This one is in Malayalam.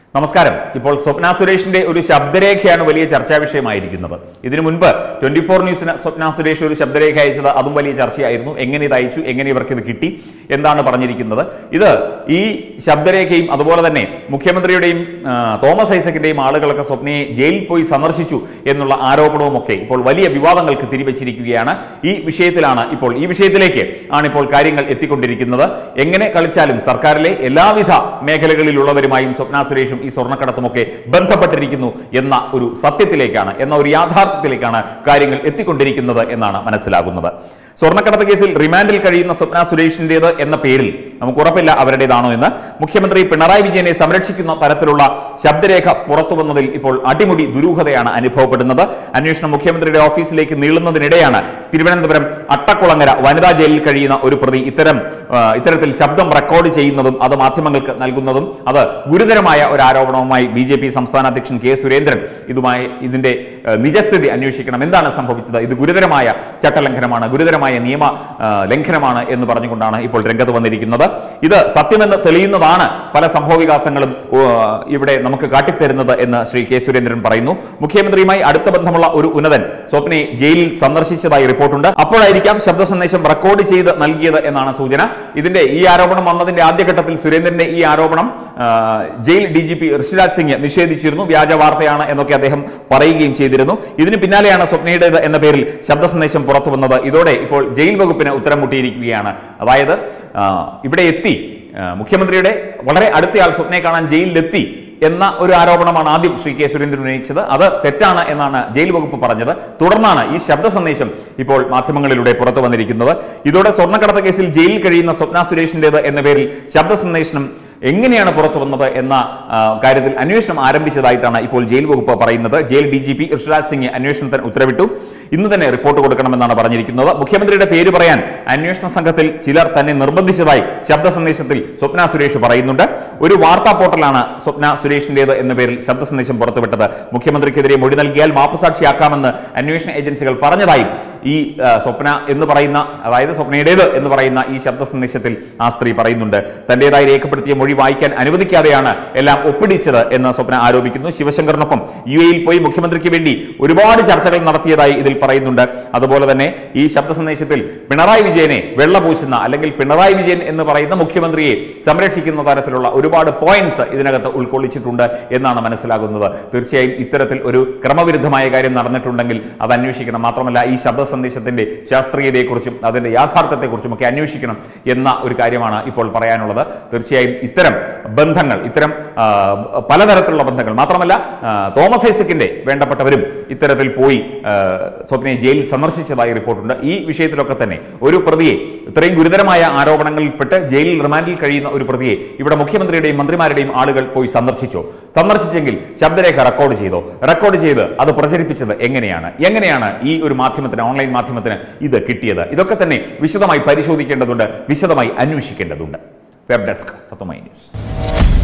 നമസ്കാരം ഇപ്പോൾ സ്വപ്ന സുരേഷിന്റെ ഒരു ശബ്ദരേഖയാണ് വലിയ ചർച്ചാ വിഷയമായിരിക്കുന്നത് ഇതിനു മുൻപ് ട്വന്റി ഫോർ ന്യൂസിന് സ്വപ്ന സുരേഷ് ഒരു ശബ്ദരേഖ അയച്ചത് അതും വലിയ ചർച്ചയായിരുന്നു എങ്ങനെ ഇത് അയച്ചു എങ്ങനെ ഇവർക്ക് ഇത് കിട്ടി എന്താണ് പറഞ്ഞിരിക്കുന്നത് ഇത് ഈ ശബ്ദരേഖയും അതുപോലെ തന്നെ മുഖ്യമന്ത്രിയുടെയും ആ, തോമസ് ഐസക്കിന്റെയും ആളുകളൊക്കെ സ്വപ്നയെ ജയിലിൽ പോയി സന്ദർശിച്ചു എന്നുള്ള ആരോപണവും ഒക്കെ ഇപ്പോൾ വലിയ വിവാദങ്ങൾക്ക് തിരിവച്ചിരിക്കുകയാണ് ഈ വിഷയത്തിലാണ് ഇപ്പോൾ ഈ വിഷയത്തിലേക്ക് ആണ് ഇപ്പോൾ കാര്യങ്ങൾ എത്തിക്കൊണ്ടിരിക്കുന്നത് എങ്ങനെ കളിച്ചാലും സർക്കാരിലെ എല്ലാവിധ മേഖലകളിലുള്ളവരുമായും സ്വപ്ന സുരേഷും ഈ സ്വർണ്ണക്കടത്തുമൊക്കെ ബന്ധപ്പെട്ടിരിക്കുന്നു എന്ന ഒരു സത്യത്തിലേക്കാണ് എന്ന ഒരു യാഥാർത്ഥ്യത്തിലേക്കാണ് കാര്യങ്ങൾ എത്തിക്കൊണ്ടിരിക്കുന്നത് എന്നാണ് മനസ്സിലാകുന്നത് സ്വർണ്ണക്കടത്ത് കേസിൽ റിമാൻഡിൽ കഴിയുന്ന സ്വപ്ന സുരേഷിന്റേത് എന്ന പേരിൽ നമുക്ക് ഉറപ്പില്ല അവരുടേതാണോ എന്ന് മുഖ്യമന്ത്രി പിണറായി വിജയനെ സംരക്ഷിക്കുന്ന തരത്തിലുള്ള ശബ്ദരേഖ പുറത്തു വന്നതിൽ ഇപ്പോൾ അടിമുടി ദുരൂഹതയാണ് അനുഭവപ്പെടുന്നത് അന്വേഷണം മുഖ്യമന്ത്രിയുടെ ഓഫീസിലേക്ക് നീളുന്നതിനിടെയാണ് തിരുവനന്തപുരം അട്ടക്കുളങ്ങര വനിതാ ജയിലിൽ കഴിയുന്ന ഒരു പ്രതി ഇത്തരം ആ, ഇത്തരത്തിൽ ശബ്ദം റെക്കോർഡ് ചെയ്യുന്നതും അത് മാധ്യമങ്ങൾക്ക് നൽകുന്നതും അത് ഗുരുതരമായ ഒരു ആരോപണവുമായി ബി ജെ പി സംസ്ഥാന അധ്യക്ഷൻ കെ സുരേന്ദ്രൻ ഇതുമായി ഇതിന്റെ ആ, നിജസ്ഥിതി അന്വേഷിക്കണം എന്താണ് സംഭവിച്ചത് ഇത് ഗുരുതരമായ ചട്ടലംഘനമാണ് ഗുരുതരമായ നിയമ ആ, ലംഘനമാണ് എന്ന് പറഞ്ഞുകൊണ്ടാണ് ഇപ്പോൾ രംഗത്ത് വന്നിരിക്കുന്നത് ഇത് സത്യമെന്ന് തെളിയുന്നതാണ് പല സംഭവവികാസങ്ങളും ഓ, ഇവിടെ നമുക്ക് കാട്ടിത്തരുന്നത് എന്ന് ശ്രീ കെ സുരേന്ദ്രൻ പറയുന്നു മുഖ്യമന്ത്രിയുമായി അടുത്ത ബന്ധമുള്ള ഒരു ഉന്നതൻ സ്വപ്നയെ ജയിലിൽ സന്ദർശിച്ചതായി റിപ്പോർട്ടുണ്ട് അപ്പോഴായിരിക്കാം ശബ്ദ സന്ദേശം റെക്കോർഡ് ചെയ്ത് നൽകിയത് എന്നാണ് സൂചന ഇതിന്റെ ഈ ആരോപണം വന്നതിന്റെ ആദ്യഘട്ടത്തിൽ സുരേന്ദ്രന്റെ ഈ ആരോപണം ആ, jail D G P Rishiraj Singh നിഷേധിച്ചിരുന്നു വ്യാജ വാർത്തയാണ് എന്നൊക്കെ അദ്ദേഹം പറയുകയും ചെയ്തിരുന്നു ഇതിന് പിന്നാലെയാണ് സ്വപ്നയുടേത് എന്ന പേരിൽ ശബ്ദ സന്ദേശം പുറത്തു വന്നത് ഇതോടെ ഇപ്പോൾ ജയിൽ വകുപ്പിന് ഉത്തരം മുട്ടിയിരിക്കുകയാണ് അതായത് ആ, ഇവിടെ എത്തി ആ, മുഖ്യമന്ത്രിയുടെ വളരെ അടുത്തയാൾ സ്വപ്നയെ കാണാൻ ജയിലിലെത്തി എന്ന ഒരു ആരോപണമാണ് ആദ്യം ശ്രീ കെ സുരേന്ദ്രൻ ഉന്നയിച്ചത് അത് തെറ്റാണ് എന്നാണ് ജയിൽ വകുപ്പ് പറഞ്ഞത് തുടർന്നാണ് ഈ ശബ്ദ സന്ദേശം ഇപ്പോൾ മാധ്യമങ്ങളിലൂടെ പുറത്തു വന്നിരിക്കുന്നത് ഇതോടെ സ്വർണ്ണക്കടത്ത് കേസിൽ ജയിലിൽ കഴിയുന്ന സ്വപ്ന സുരേഷിന്റേത് എന്ന പേരിൽ ശബ്ദ സന്ദേശം എങ്ങനെയാണ് പുറത്തു വന്നത് എന്ന ആ, കാര്യത്തിൽ അന്വേഷണം ആരംഭിച്ചതായിട്ടാണ് ഇപ്പോൾ ജയിൽ വകുപ്പ് പറയുന്നത് jail D G P Rishiraj Singh അന്വേഷണത്തിന് ഉത്തരവിട്ടു ഇന്ന് തന്നെ റിപ്പോർട്ട് കൊടുക്കണമെന്നാണ് പറഞ്ഞിരിക്കുന്നത് മുഖ്യമന്ത്രിയുടെ പേര് പറയാൻ അന്വേഷണ സംഘത്തിൽ ചിലർ തന്നെ നിർബന്ധിച്ചതായി ശബ്ദ സന്ദേശത്തിൽ സ്വപ്ന സുരേഷ് പറയുന്നുണ്ട് ഒരു വാർത്താ പോർട്ടലാണ് സ്വപ്ന സുരേഷിന്റേത് എന്ന പേരിൽ ശബ്ദ സന്ദേശം പുറത്തുവിട്ടത് മുഖ്യമന്ത്രിക്കെതിരെ മൊഴി നൽകിയാൽ മാപ്പുസാക്ഷിയാക്കാമെന്ന് അന്വേഷണ ഏജൻസികൾ പറഞ്ഞതായും ഈ ആ, സ്വപ്ന എന്ന് പറയുന്ന അതായത് സ്വപ്നയുടേത് എന്ന് പറയുന്ന ഈ ശബ്ദ സന്ദേശത്തിൽ ആ സ്ത്രീ പറയുന്നുണ്ട് തന്റേതായി രേഖപ്പെടുത്തിയ മൊഴി വായിക്കാൻ അനുവദിക്കാതെയാണ് എല്ലാം ഒപ്പിടിച്ചത് എന്ന് സ്വപ്ന ആരോപിക്കുന്നു ശിവശങ്കറിനൊപ്പം യു എയിൽ പോയി മുഖ്യമന്ത്രിക്ക് വേണ്ടി ഒരുപാട് ചർച്ചകൾ നടത്തിയതായി ഇതിൽ പറയുന്നുണ്ട് അതുപോലെ തന്നെ ഈ ശബ്ദ സന്ദേശത്തിൽ പിണറായി വിജയനെ വെള്ളപൂശുന്ന അല്ലെങ്കിൽ പിണറായി വിജയൻ എന്ന് പറയുന്ന മുഖ്യമന്ത്രിയെ സംരക്ഷിക്കുന്ന തരത്തിലുള്ള ഒരുപാട് പോയിന്റ്സ് ഇതിനകത്ത് ഉൾക്കൊള്ളിച്ചിട്ടുണ്ട് എന്നാണ് മനസ്സിലാകുന്നത് തീർച്ചയായും ഇത്തരത്തിൽ ഒരു ക്രമവിരുദ്ധമായ കാര്യം നടന്നിട്ടുണ്ടെങ്കിൽ അത് അന്വേഷിക്കണം മാത്രമല്ല ഈ ശബ്ദ സന്ദേശത്തിന്റെ ശാസ്ത്രീയതയെക്കുറിച്ചും അതിന്റെ യാഥാർത്ഥ്യത്തെക്കുറിച്ചും ഒക്കെ അന്വേഷിക്കണം എന്ന ഒരു കാര്യമാണ് ഇപ്പോൾ പറയാനുള്ളത് തീർച്ചയായും ഇത്തരം ബന്ധങ്ങൾ ഇത്തരം ആ, പലതരത്തിലുള്ള ബന്ധങ്ങൾ മാത്രമല്ല ആ, തോമസ് ഐസക്കിന്റെ വേണ്ടപ്പെട്ടവരും ഇത്തരത്തിൽ പോയി ആ, സ്വപ്നയെ ജയിലിൽ സന്ദർശിച്ചതായി റിപ്പോർട്ടുണ്ട് ഈ വിഷയത്തിലൊക്കെ തന്നെ ഒരു പ്രതിയെ ഇത്രയും ഗുരുതരമായ ആരോപണങ്ങളിൽപ്പെട്ട് ജയിലിൽ റിമാൻഡിൽ കഴിയുന്ന ഒരു പ്രതിയെ ഇവിടെ മുഖ്യമന്ത്രിയുടെയും മന്ത്രിമാരുടെയും ആളുകൾ പോയി സന്ദർശിച്ചോ സന്ദർശിച്ചെങ്കിൽ ശബ്ദരേഖ റെക്കോർഡ് ചെയ്തോ റെക്കോർഡ് ചെയ്ത് അത് പ്രചരിപ്പിച്ചത് എങ്ങനെയാണ് എങ്ങനെയാണ് ഈ ഒരു മാധ്യമത്തിന് ഓൺലൈൻ മാധ്യമത്തിന് ഇത് കിട്ടിയത് ഇതൊക്കെ തന്നെ വിശദമായി പരിശോധിക്കേണ്ടതുണ്ട് വിശദമായി അന്വേഷിക്കേണ്ടതുണ്ട് വെബ് ഡെസ്ക് തത്വമൈ ന്യൂസ്